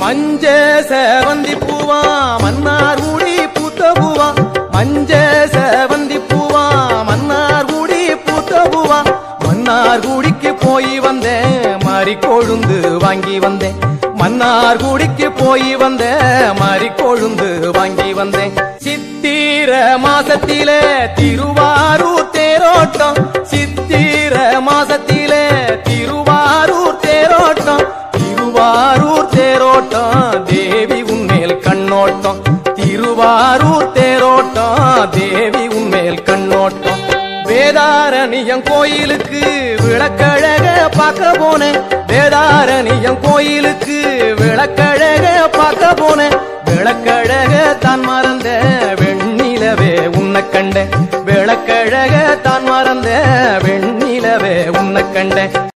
மஞ்ச செவந்தி பூவா மன்னார் குடி பூத்த பூவா மஞ்ச செவந்தி பூவா மன்னார் குடி பூத்த பூவா மன்னார் குடிக்கு போய் வந்தேன் மாறி கொழுந்து வாங்கி வந்தேன் மன்னார் குடிக்கு போய் வந்தேன் மாறி கொழுந்து வாங்கி வந்தேன் சித்திர மாசத்திலே திருவாரூர் தேரோட்டம் சித்திர மாசத்திலே திருவாரூர் தேரோட்டம் திருவாரூர் தேரோட்டம் தேவி உன்மேல் கண்ணோட்டம் திருவாரூர் தேரோட்டம் தேவி உன்மேல் கண்ணோட்டம் வேதாரணியம் கோயிலுக்கு விளக்கழக பார்க்க போனேன் வேதாரணியம் கோயிலுக்கு விளக்கழக பார்க்க போனேன் விளக்கழக தான் மறந்த வெண்ணிலவே உன்னை கண்டேன் விளக்கழக தான் மறந்த வெண்ணிலவே உன்னை கண்டேன்